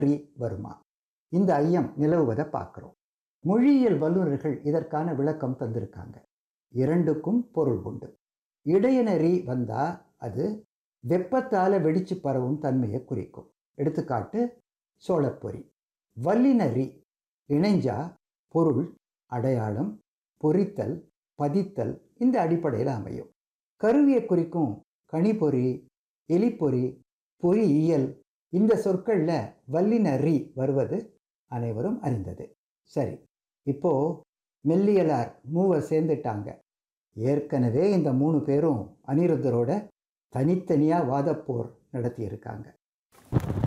ரி வருமா இந்த ஐயம் நிலவுவதை பார்க்குறோம் மொழியியல் வல்லுநர்கள் இதற்கான விளக்கம் தந்திருக்காங்க இரண்டுக்கும் பொருள் உண்டு இடையினரி வந்தா அது வெப்பத்தால் வெடிச்சு பரவும் தன்மையை குறிக்கும் எடுத்துக்காட்டு சோளப்பொரி வல்லினரி இணைஞ்சா பொருள் அடையாளம் பொறித்தல் பதித்தல் இந்த அடிப்படையில் அமையும் கருவியை குறிக்கும் கனிப்பொறி எலிப்பொறி பொறியியல் இந்த சொற்களில் வல்லினரி வருவது அனைவரும் அறிந்தது சரி இப்போ மெல்லியலார் மூவர் சேர்ந்துட்டாங்க ஏற்கனவே இந்த மூணு பேரும் அனிருத்தரோட தனித்தனியாக வாதப்போர் நடத்தியிருக்காங்க